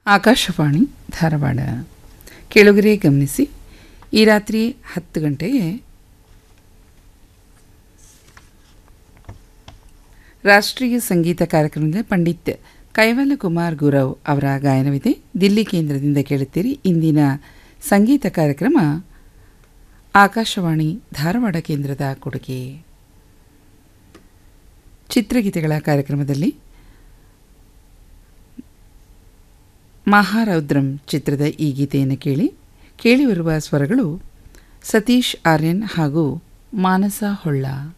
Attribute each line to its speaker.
Speaker 1: ಆಕಾಶವಾಣಿ ಧಾರವಾಡ ಕೆಳಗರೆ ಗಮನಿಸಿ ಈ ರಾತ್ರಿ ಹತ್ತು ಗಂಟೆಗೆ ರಾಷ್ಟ್ರೀಯ ಸಂಗೀತ ಕಾರ್ಯಕ್ರಮದ ಪಂಡಿತ್ ಕೈವಲ್ಯ ಕುಮಾರ್ ಗುರವ್ ಅವರ ಗಾಯನವಿದೆ ದಿಲ್ಲಿ ಕೇಂದ್ರದಿಂದ ಕೇಳುತ್ತೀರಿ ಇಂದಿನ ಸಂಗೀತ ಕಾರ್ಯಕ್ರಮ ಆಕಾಶವಾಣಿ ಧಾರವಾಡ ಕೇಂದ್ರದ ಕೊಡುಗೆ ಚಿತ್ರಗೀತೆಗಳ ಕಾರ್ಯಕ್ರಮದಲ್ಲಿ ಮಹಾರೌದ್ರಂ ಚಿತ್ರದ ಈ ಗೀತೆಯನ್ನು ಕೇಳಿ ಕೇಳಿಬರುವ ಸ್ವರಗಳು ಸತೀಶ್ ಆರ್ಯನ್ ಹಾಗೂ ಮಾನಸ ಹೊಳ್ಳ